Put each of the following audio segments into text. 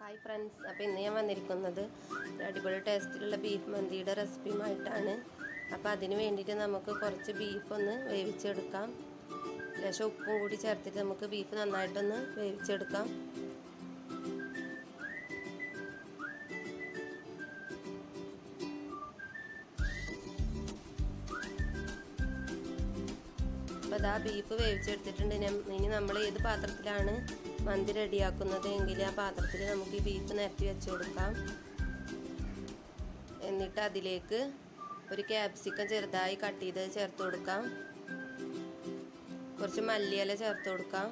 hi friends അപ്പോൾ ഇന്ന് ഞാൻ വന്നിരിക്കുന്നത് ഒരു അടിപൊളി ടേസ്റ്റിലുള്ള ബീഫ് മന്തിയുടെ റെസിപ്പിയുമായിട്ടാണ് അപ്പോൾ അതിന് വേണ്ടിയിട്ട് നമുക്ക് കുറച്ച് ബീഫ് ഒന്ന് വേവിച്ചെടുക്കാം ലേശം ഉപ്പും കൂടി ചേർത്തിട്ട് നമുക്ക് ബീഫ് നന്നായിട്ടൊന്ന് വേവിച്ചെടുക്കാം അപ്പോൾ അതാ ബീഫ് വേവിച്ചെടുത്തിട്ടുണ്ട് ഇനി നമ്മൾ ഏത് പാത്രത്തിലാണ് മന്തി റെഡിയാക്കുന്നത് എങ്കിൽ ആ പാത്രത്തിൽ നമുക്ക് ഈ ബീഫ് നിരത്തി വെച്ച് കൊടുക്കാം എന്നിട്ട് അതിലേക്ക് ഒരു ക്യാപ്സിക്കം ചെറുതായി കട്ട് ചെയ്ത് ചേർത്ത് കൊടുക്കാം കുറച്ച് മല്ലിയില ചേർത്ത് കൊടുക്കാം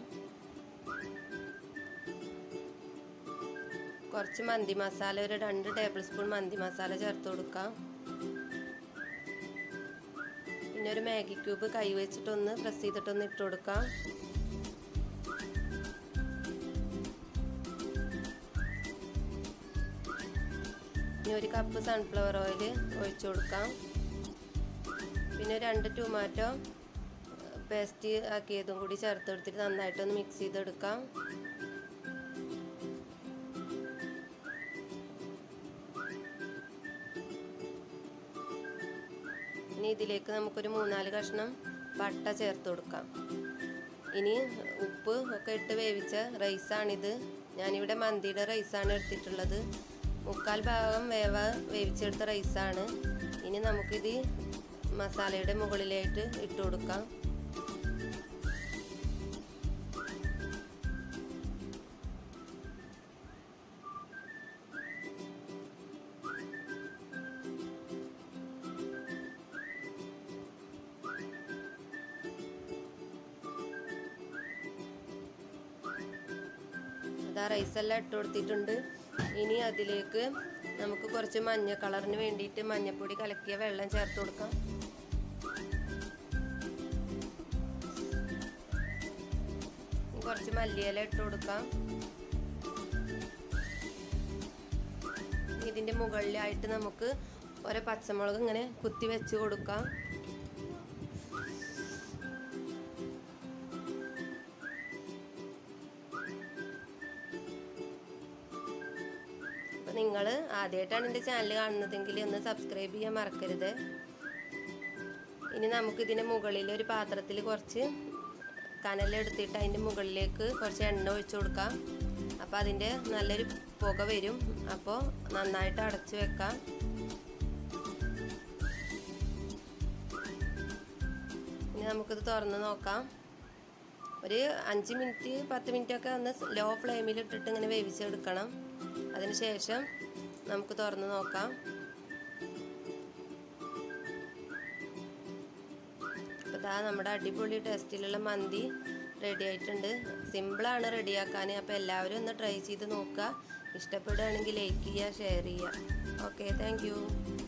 കുറച്ച് മന്തി മസാല ഒരു രണ്ട് ടേബിൾ സ്പൂൺ മന്തി മസാല ചേർത്ത് കൊടുക്കാം പിന്നെ ഒരു മാഗി ക്യൂബ് കൈ വെച്ചിട്ടൊന്ന് പ്രസ് ചെയ്തിട്ടൊന്ന് ഇട്ട് കൊടുക്കാം ഇനി ഒരു കപ്പ് സൺഫ്ലവർ ഓയിൽ ഒഴിച്ചു കൊടുക്കാം പിന്നെ രണ്ട് ടൊമാറ്റോ പേസ്റ്റ് ആക്കിയതും കൂടി ചേർത്ത് കൊടുത്തിട്ട് നന്നായിട്ടൊന്ന് മിക്സ് ചെയ്തെടുക്കാം ഇനി ഇതിലേക്ക് നമുക്കൊരു മൂന്നാല് കഷ്ണം പട്ട ചേർത്ത് കൊടുക്കാം ഇനി ഉപ്പ് ഒക്കെ ഇട്ട് വേവിച്ച റൈസാണിത് ഞാനിവിടെ മന്തിയുടെ റൈസാണ് എടുത്തിട്ടുള്ളത് മുക്കാൽ ഭാഗം വേവ വേവിച്ചെടുത്ത റൈസാണ് ഇനി നമുക്കിത് മസാലയുടെ മുകളിലായിട്ട് ഇട്ട് കൊടുക്കാം അതാ റൈസെല്ലാം ഇട്ട് കൊടുത്തിട്ടുണ്ട് ഇനി അതിലേക്ക് നമുക്ക് കുറച്ച് മഞ്ഞ കളറിന് വേണ്ടിയിട്ട് മഞ്ഞപ്പൊടി കലക്കിയ വെള്ളം ചേർത്ത് കൊടുക്കാം കുറച്ച് മല്ലിയില ഇട്ട് കൊടുക്കാം ഇതിൻ്റെ മുകളിലായിട്ട് നമുക്ക് ഓരോ പച്ചമുളക് ഇങ്ങനെ കുത്തി വെച്ച് കൊടുക്കാം അപ്പോൾ നിങ്ങൾ ആദ്യമായിട്ടാണ് എൻ്റെ ചാനൽ കാണുന്നതെങ്കിൽ ഒന്ന് സബ്സ്ക്രൈബ് ചെയ്യാൻ മറക്കരുത് ഇനി നമുക്ക് ഇതിൻ്റെ മുകളിൽ ഒരു പാത്രത്തിൽ കുറച്ച് കനലെടുത്തിട്ട് അതിൻ്റെ മുകളിലേക്ക് കുറച്ച് എണ്ണ ഒഴിച്ചു കൊടുക്കാം അപ്പോൾ അതിൻ്റെ നല്ലൊരു പുക വരും അപ്പോൾ നന്നായിട്ട് അടച്ചു വെക്കാം ഇനി നമുക്കിത് തുറന്ന് നോക്കാം ഒരു അഞ്ച് മിനിറ്റ് പത്ത് മിനിറ്റ് ഒക്കെ ഒന്ന് ലോ ഫ്ലെയിമിൽ ഇട്ടിട്ട് ഇങ്ങനെ വേവിച്ചെടുക്കണം അതിന് ശേഷം നമുക്ക് തുറന്ന് നോക്കാം അപ്പോൾ ഇതാ നമ്മുടെ അടിപൊളി ടേസ്റ്റിലുള്ള മന്തി റെഡി ആയിട്ടുണ്ട് സിമ്പിളാണ് റെഡിയാക്കാൻ അപ്പോൾ എല്ലാവരും ഒന്ന് ട്രൈ ചെയ്ത് നോക്കുക ഇഷ്ടപ്പെടുകയാണെങ്കിൽ ലൈക്ക് ചെയ്യുക ഷെയർ ചെയ്യുക ഓക്കെ താങ്ക്